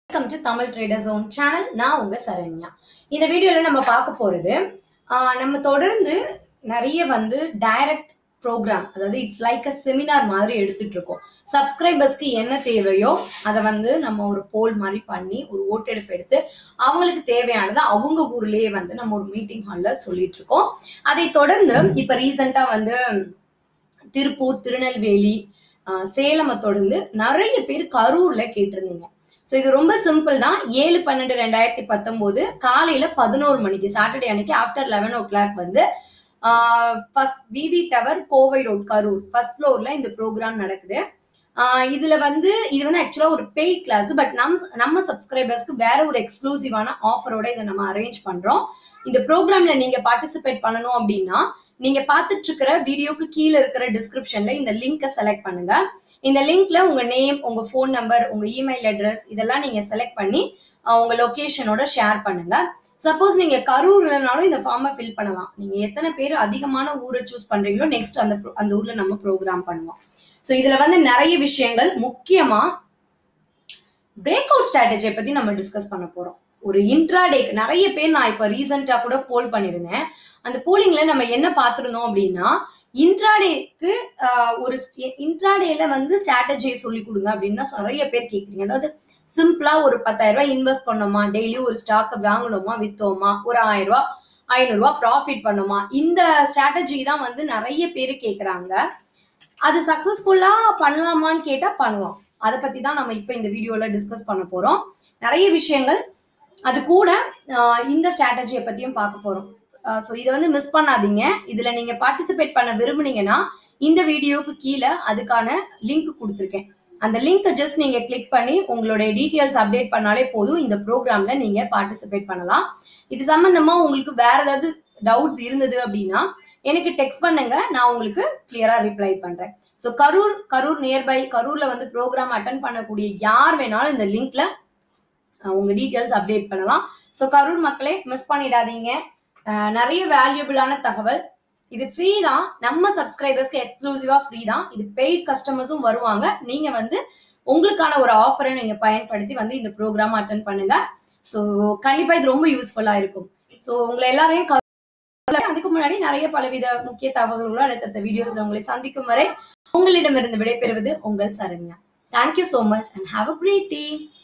welcome to Tamil trader zone channel நான் உங்க சரண்யா இந்த வீடியோல நம்ம பார்க்க போறது ஆஹ், நம்ம தொடர்ந்து நிறைய வந்து டைரக்ட் ப்ரோக்ராம் அதாவது இட்ஸ் லைக் அ செமினார் மாதிரி எடுத்துட்டு இருக்கோம் சப்ஸ்கிரைபர்ஸ்க்கு என்ன தேவையோ அதை வந்து நம்ம ஒரு போல் மாதிரி பண்ணி ஒரு ஓட்டெடுப்பு எடுத்து அவங்களுக்கு தேவையானதை அவங்க ஊர்லயே வந்து நம்ம ஒரு மீட்டிங் ஹால்ல சொல்லிட்டு இருக்கோம் அதை தொடர்ந்து இப்ப ரீசெண்டா வந்து திருப்பூர் திருநெல்வேலி ஆஹ், சேலமை தொடர்ந்து நிறைய பேர் கரூர்ல கேட்டிருந்தீங்க ஸோ இது ரொம்ப சிம்பிள் தான் ஏழு பன்னெண்டு ரெண்டாயிரத்தி பத்தொம்போது காலையில பதினோரு மணிக்கு சாட்டர்டே அன்னைக்கு ஆஃப்டர் லெவன் ஓ கிளாக் வந்து first VV tower Kovai road Karur first ஃப்ளோர்ல இந்த ப்ரோக்ராம் நடக்குது ஆஹ் இதுல வந்து இது வந்து ஆக்சுவலா ஒரு பெய்ட் கிளாஸ் பட் நம் நம்ம சப்ஸ்கிரைபர்ஸ்க்கு வேற ஒரு எக்ஸ்க்ளூசிவான ஆஃபரோட இதை நம்ம அரேஞ்ச் பண்றோம் இந்த ப்ரோக்ராம்ல நீங்க பார்ட்டிசிபேட் பண்ணணும் அப்படின்னா நீங்க பார்த்துட்டு இருக்கிற வீடியோக்கு கீழே இருக்கிற டிஸ்கிரிப்ஷன்ல இந்த லிங்கை செலக்ட் பண்ணுங்க இந்த லிங்க்ல உங்க நேம் உங்க ஃபோன் நம்பர் உங்க இமெயில் அட்ரஸ் இதெல்லாம் நீங்க செலக்ட் பண்ணி அஹ், உங்க லொகேஷனோட ஷேர் பண்ணுங்க சப்போஸ் நீங்க கரூர்லனாலும் இந்த ஃபார்மை ஃபில் பண்ணலாம் நீங்க எத்தனை பேர் அதிகமான ஊரை சூஸ் பண்றீங்களோ நெக்ஸ்ட் அந்த pro- அந்த ஊர்ல நம்ம ப்ரோக்ராம் பண்ணுவோம் ஸோ இதுல வந்து நிறைய விஷயங்கள் முக்கியமா பிரேக் அவுட் ஸ்ட்ராட்டஜியை பத்தி நம்ம டிஸ்கஸ் பண்ண போறோம் ஒரு இன்ட்ராடேக்கு நிறைய பேர் நான் இப்போ ரீசெண்டா கூட போல் பண்ணியிருந்தேன் அந்த போலிங்ல நம்ம என்ன பார்த்துருந்தோம் அப்படின்னா இன்ட்ராடேக்கு ஒரு இன்ட்ராடேல வந்து ஸ்ட்ராட்டஜியை சொல்லி கொடுங்க அப்படின்னு தான் நிறைய பேர் கேட்குறீங்க அதாவது சிம்பிளா ஒரு பத்தாயிரம் ரூபாய் இன்வெஸ்ட் பண்ணோமா டெய்லி ஒரு ஸ்டாக்கை வாங்கணுமா வித்தோமா ஒரு ஆயிரம் ரூபாய் ஐநூறு ரூபாய் ப்ராஃபிட் பண்ணோமா இந்த ஸ்ட்ராட்டஜி தான் வந்து நிறைய பேர் கேட்குறாங்க அது சக்சஸ்ஃபுல்லா பண்ணலாமான்னு கேட்டா பண்ணலாம் அதை பத்தி தான் நம்ம இப்போ இந்த வீடியோல டிஸ்கஸ் பண்ண போறோம் நிறைய விஷயங்கள் அது கூட ஆஹ், இந்த ஸ்ட்ராட்டஜியை பத்தியும் பார்க்க போறோம் ஸோ இதை வந்து மிஸ் பண்ணாதீங்க இதுல நீங்க பார்ட்டிசிபேட் பண்ண விரும்புனீங்கன்னா இந்த வீடியோக்கு கீழே அதுக்கான லிங்க் கொடுத்துருக்கேன் அந்த லிங்க்கை ஜஸ்ட் நீங்க கிளிக் பண்ணி உங்களுடைய டீட்டெயில்ஸ் அப்டேட் பண்ணாலே போதும் இந்த ப்ரோக்ராம்ல நீங்க பார்ட்டிசிபேட் பண்ணலாம் இது சம்பந்தமா உங்களுக்கு வேற ஏதாவது டவுட்ஸ் இருந்தது அப்படின்னா எனக்கு டெக்ஸ்ட் பண்ணுங்க நான் உங்களுக்கு கிளியரா ரிப்ளை பண்றேன் ஸோ கரூர் கரூர் நியர்பை கரூர்ல வந்து ப்ரோக்ராம் அட்டன் பண்ணக்கூடிய யார் வேணாலும் இந்த லிங்க்ல உங்க டீட்டெயில்ஸ் அப்டேட் பண்ணலாம் ஸோ கரூர் மக்களே மிஸ் பண்ணிடாதீங்க அஹ் நிறைய வேல்யூபிளான தகவல் இது ஃப்ரீ தான் நம்ம சப்ஸ்கிரைபர்ஸ்க்கு எக்ஸ்க்ளூசிவா ஃப்ரீ தான் இது பெய்ட் கஸ்டமர்ஸும் வருவாங்க நீங்க வந்து உங்களுக்கான ஒரு ஆஃபரை நீங்க பயன்படுத்தி வந்து இந்த ப்ரோக்ராம் அட்டன் பண்ணுங்க ஸோ கண்டிப்பா இது ரொம்ப யூஸ்ஃபுல்லா இருக்கும் ஸோ உங்களை எல்லாரையும் கரு- அதுக்கு முன்னாடி நிறைய பலவித முக்கிய தகவல்களும் அடுத்தடுத்த வீடியோஸ்ல உங்களை சந்திக்கும் வரை உங்களிடமிருந்து விடைபெறுவது உங்கள் Saranya thank you so much and have a great day